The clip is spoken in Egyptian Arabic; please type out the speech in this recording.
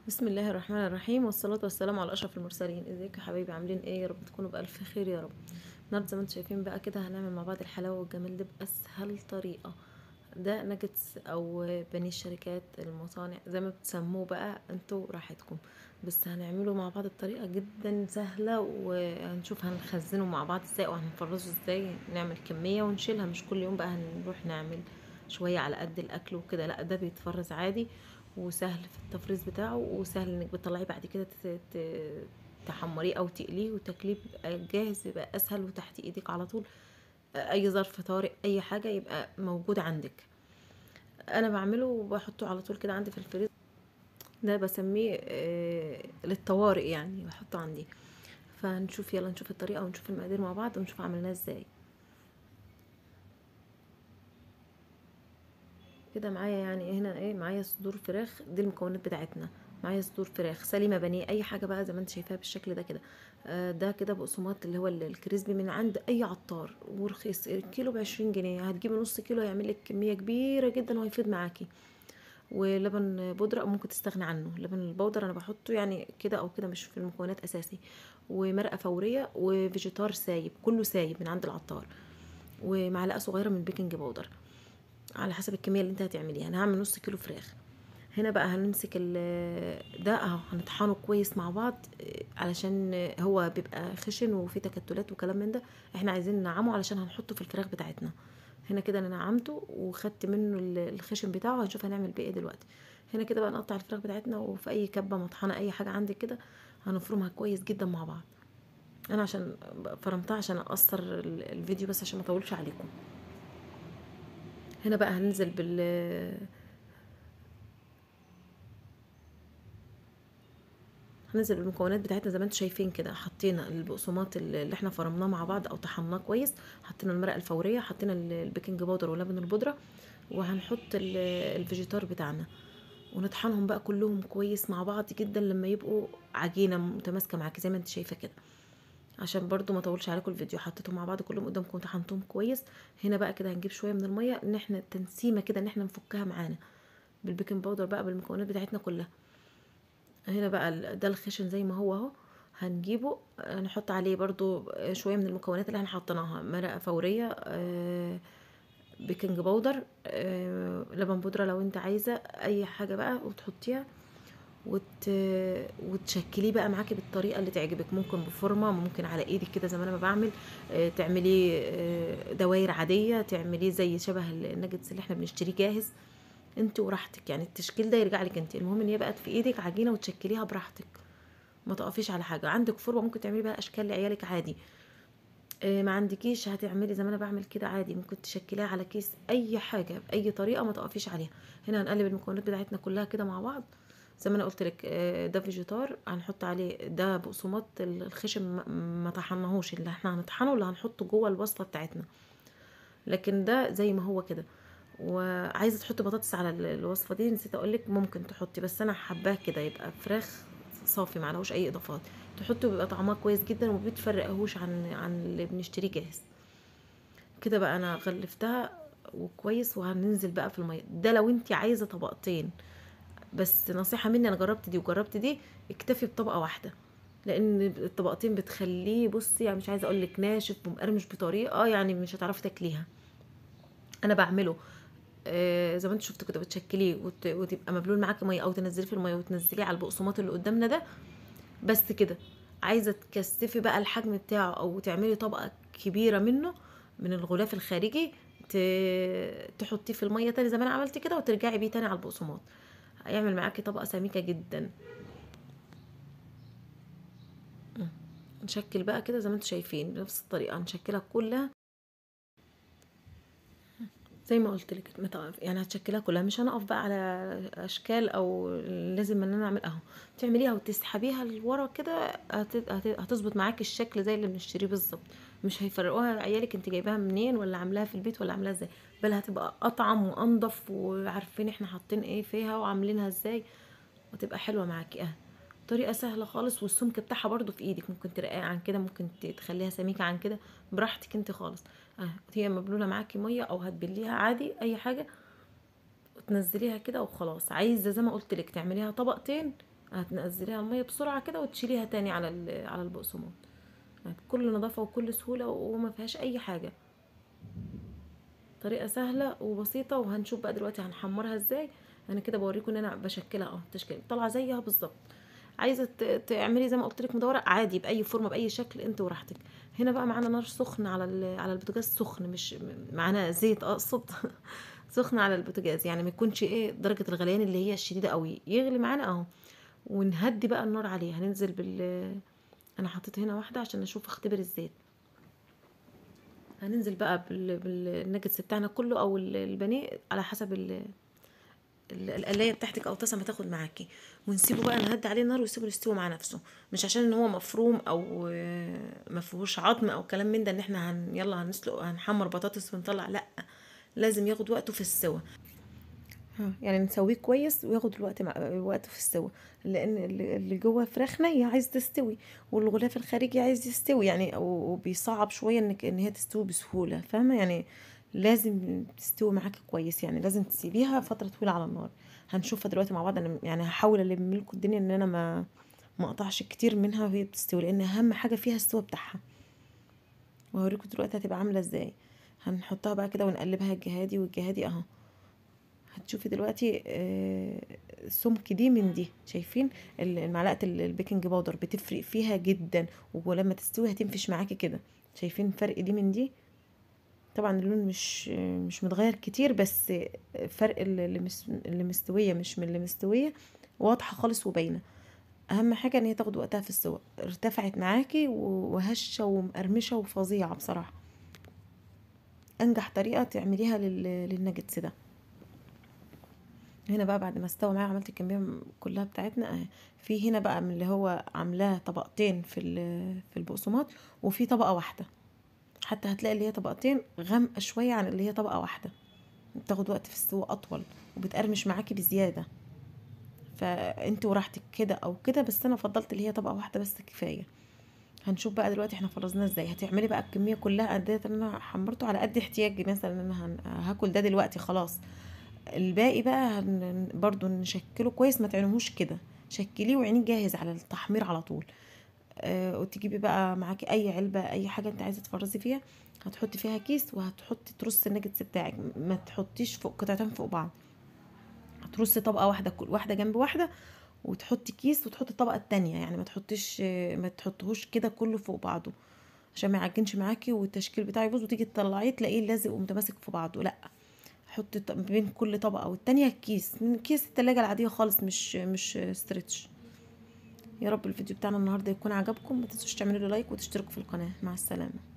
بسم الله الرحمن الرحيم والصلاة والسلام على أشرف المرسلين ازيكم يا حبايبي عاملين ايه يا رب تكونوا بألف خير يا رب النهارده زي ما انتم شايفين بقى كده هنعمل مع بعض الحلاوة والجمال ده بأسهل طريقة ده ناجتس أو بانيه الشركات المصانع زي ما بتسموه بقى انتوا راحتكم بس هنعمله مع بعض بطريقة جدا سهلة وهنشوف هنخزنه مع بعض ازاي وهنفرزه ازاي نعمل كمية ونشيلها مش كل يوم بقى هنروح نعمل شوية على قد الأكل وكده لا ده بيتفرز عادي وسهل في التفريز بتاعه وسهل انك بتطلعيه بعد كده ت- ت- تحمريه او تقليه وتاكليه بيبقى جاهز يبقى اسهل وتحت ايدك على طول اي ظرف طارئ اي حاجه يبقى موجود عندك انا بعمله وبحطه على طول كده عندي في الفريزر ده بسميه آه، للطوارئ يعني بحطه عندي فنشوف يلا نشوف الطريقه ونشوف المقادير مع بعض ونشوف عملناه ازاي كده معايا يعني هنا ايه معايا صدور فراخ دي المكونات بتاعتنا معايا صدور فراخ سليمه بانيه اي حاجه بقى زي ما انت شايفاها بالشكل ده كده آه ده كده بقسماط اللي هو ال- الكريسبي من عند اي عطار ورخيص الكيلو بعشرين جنيه هتجيبي نص كيلو هيعمل لك كميه كبيره جدا وهيفيد معاكي ولبن بودرة أو ممكن تستغني عنه لبن البودر انا بحطه يعني كده او كده مش في المكونات اساسي ومرقه فوريه وفيجيتار سايب كله سايب من عند العطار ومعلقه صغيره من بيكنج باودر على حسب الكميه اللي انت هتعمليها انا هعمل نص كيلو فراخ هنا بقى هنمسك ال- ده اهو هنطحنه كويس مع بعض اه، علشان هو بيبقى خشن وفيه تكتلات وكلام من ده احنا عايزين ننعمه علشان هنحطه في الفراخ بتاعتنا هنا كده انا نعمته وخدت منه ال- الخشن بتاعه هنشوف هنعمل بيه ايه دلوقتي هنا كده بقى نقطع الفراخ بتاعتنا وفي اي كبه مطحنه اي حاجه عندك كده هنفرمها كويس جدا مع بعض انا عشان فرمتها عشان اقصر ال- الفيديو بس عشان ما اطولش عليكم هنا بقى هننزل بال هننزل بالمكونات بتاعتنا زي ما انتم شايفين كده حطينا البقسماط اللي احنا فرمناه مع بعض او طحناه كويس حطينا المرقه الفوريه حطينا ال- البيكنج باودر ولبن البودره وهنحط ال- الفيجيتار بتاعنا ونطحنهم بقى كلهم كويس مع بعض جدا لما يبقوا عجينه متماسكه معاكي زي ما انت شايفه كده عشان برضو ما اطولش عليكم الفيديو حطيتهم مع بعض كلهم قدامكم طحنتهم كويس هنا بقى كده هنجيب شويه من الميه ان احنا تنسيمه كده ان احنا نفكها معانا بالبيكنج باودر بقى بالمكونات بتاعتنا كلها هنا بقى ال- ده الخشن زي ما هو اهو هنجيبه آه، نحط عليه برضو آه، شويه من المكونات اللي احنا حطيناها مرقه فوريه آه، بيكنج باودر آه، لبن بودره لو انت عايزه اي حاجه بقى وتحطيها وت... وتشكليه بقى معاكي بالطريقه اللي تعجبك ممكن بفورمه ممكن على ايدك كده زي ما انا ما بعمل آه، تعمليه آه، دواير عاديه تعمليه زي شبه الناجتس اللي احنا بنشتريه جاهز انت وراحتك يعني التشكيل ده يرجع لك انت المهم ان هي بقت في ايدك عجينه وتشكليها براحتك ما تقفيش على حاجه عندك فورمه ممكن تعملي بقى اشكال لعيالك عادي آه، ما عندكيش هتعملي زي ما انا بعمل كده عادي ممكن تشكليها على كيس اي حاجه باي طريقه ما تقفيش عليها هنا هنقلب المكونات بتاعتنا كلها كده مع بعض زي ما انا قلت لك آه، ده فيجيتار هنحط عليه ده بقسماط الخشن ما- ما طحناهوش اللي احنا هنطحنه اللي هنحطه جوه الوصفه بتاعتنا لكن ده زي ما هو كده وعايزه تحطي بطاطس على ال- الوصفه دي نسيت اقول لك ممكن تحطي بس انا حباه كده يبقى فراخ صافي معلهوش اي اضافات تحطي بيبقى طعمها كويس جدا وما بتفرقهوش عن عن اللي بنشتريه جاهز كده بقى انا غلفتها وكويس وهننزل بقى في الميه ده لو انت عايزه طبقتين بس نصيحه مني انا جربت دي وجربت دي اكتفي بطبقه واحده لان الطبقتين بتخليه بصي يعني مش عايزه اقول لك ناشف ومقرمش بطريقه يعني مش هتعرفي تاكليها انا بعمله آه، زي ما انت شفت كده بتشكليه وت... وتبقى مبلول معاكي ميه او تنزليه في الميه وتنزليه على البقسماط اللي قدامنا ده بس كده عايزه تكثفي بقى الحجم بتاعه او تعملي طبقه كبيره منه من الغلاف الخارجي ت... تحطيه في الميه تاني زي ما انا عملت كده وترجعي بيه تاني على البقسماط هيعمل معاكي طبقه سميكه جدا مم. نشكل بقى كده زي ما انتم شايفين بنفس الطريقه نشكلها كلها زي ما قلت لك متوقف يعني هتشكلها كلها مش هنقف بقى على اشكال او لازم ان انا اعمل اهو تعمليها وتسحبيها لورا كده هت- هت- هتظبط معاكي الشكل زي اللي بنشتريه بالظبط مش هيفرقوها عيالك انت جايباها منين ولا عاملاها في البيت ولا عاملاها ازاي بل هتبقى اطعم وانضف وعارفين احنا حاطين ايه فيها وعاملينها ازاي وتبقى حلوه معاكي اه طريقه سهله خالص والسمك بتاعها برضو في ايدك ممكن ترقيها عن كده ممكن ت- تخليها سميكه عن كده براحتك انت خالص اه هي مبلوله معاكي ميه او هتبليها عادي اي حاجه وتنزليها كده وخلاص عايزه زي ما قلت لك تعمليها طبقتين هتنزليها الميه بسرعه كده وتشيليها تاني على ال- على البقسماط يعني بكل نظافه وكل سهوله وما فيهاش اي حاجه طريقه سهله وبسيطه وهنشوف بقى دلوقتي هنحمرها ازاي انا كده بوريكم ان انا بشكلها اه تشكيل طالعه زيها بالظبط عايزه ت- تعملي زي ما قلت لك مدوره عادي باي فورمه باي شكل انت وراحتك هنا بقى معانا نار سخن على ال- على البوتاجاز سخن مش معانا زيت اقصد سخن على البوتاجاز يعني ما يكونش ايه درجه الغليان اللي هي الشديده قوي يغلي معانا اهو ونهدي بقى النار عليه هننزل بال انا حطيت هنا واحده عشان اشوف اختبر الزيت هننزل بقى بال... بالنجتس بتاعنا كله او ال- البانيه على حسب ال... ال- القلايه بتاعتك او طاسه ما تاخد معاكي ونسيبه بقى نهدي عليه النار ويسيبه يستوي مع نفسه مش عشان ان هو مفروم او آه، ما فيهوش عظم او كلام من ده ان احنا هن... يلا هنسلق هنحمر بطاطس ونطلع لا لازم ياخد وقته في السوا ها، يعني نسويه كويس وياخد الوقت مع وقته في السوا لان اللي اللي جوه فراخ نيه عايز تستوي والغلاف الخارجي عايز يستوي يعني و- وبيصعب شويه انك ان هي تستوي بسهوله فاهمه يعني لازم تستوي معاكي كويس يعني لازم تسيبيها فتره طويله على النار هنشوفها دلوقتي مع بعض انا يعني هحاول الم لكم الدنيا ان انا ما ما اقطعش كتير منها وهي بتستوي لان اهم حاجه فيها السوا بتاعها وهوريكم دلوقتي هتبقى عامله ازاي هنحطها بقى كده ونقلبها الجهادي والجهادي اهو هتشوفي دلوقتي آه، سمك دي من دي شايفين ال- معلقه ال- البيكنج باودر بتفرق فيها جدا ولما تستوي هتنفش معاكي كده شايفين فرق دي من دي طبعا اللون مش مش متغير كتير بس فرق ال- اللي مس- اللي مستويه مش من اللي مستويه واضحه خالص وباينه اهم حاجه ان هي تاخد وقتها في السوا ارتفعت معاكي و- وهشه ومقرمشه وفظيعه بصراحه انجح طريقه تعمليها لل- للناجتس ده هنا بقى بعد ما استوى معايا عملت الكميه كلها بتاعتنا اهي في هنا بقى من اللي هو عاملاه طبقتين في ال- في البقسماط وفي طبقه واحده حتى هتلاقي اللي هي طبقتين غامقه شويه عن اللي هي طبقه واحده بتاخد وقت في السوا اطول وبتقرمش معاكي بزياده فانت وراحتك كده او كده بس انا فضلت اللي هي طبقه واحده بس كفايه هنشوف بقى دلوقتي احنا فرزناه ازاي هتعملي بقى الكميه كلها قد ايه انا حمرته على قد احتياجي مثلا انا هن- هاكل ده دلوقتي خلاص الباقي بقى هن برضو نشكله كويس ما تعينهوش كده شكليه وعينيه جاهز على التحمير على طول آه وتجيبي بقى معاكي اي علبه اي حاجه انت عايزه تفرزي فيها هتحطي فيها كيس وهتحطي ترص النجتس بتاعك ما تحطيش فوق قطعتين فوق بعض هترصي طبقه واحده كل واحده جنب واحده وتحطي كيس وتحطي الطبقه التانية يعني ما تحطيش آه، ما تحطهوش كده كله فوق بعضه عشان ما يعجنش معاكي والتشكيل بتاعه يبوظ وتيجي تطلعيه تلاقيه لازق ومتماسك في بعضه لا حطي ط- بين كل طبقه والتانية كيس كيس التلاجة العاديه خالص مش مش ستريتش يا رب الفيديو بتاعنا النهارده يكون عجبكم ما تنسوش تعملوا له لايك وتشتركوا في القناه مع السلامه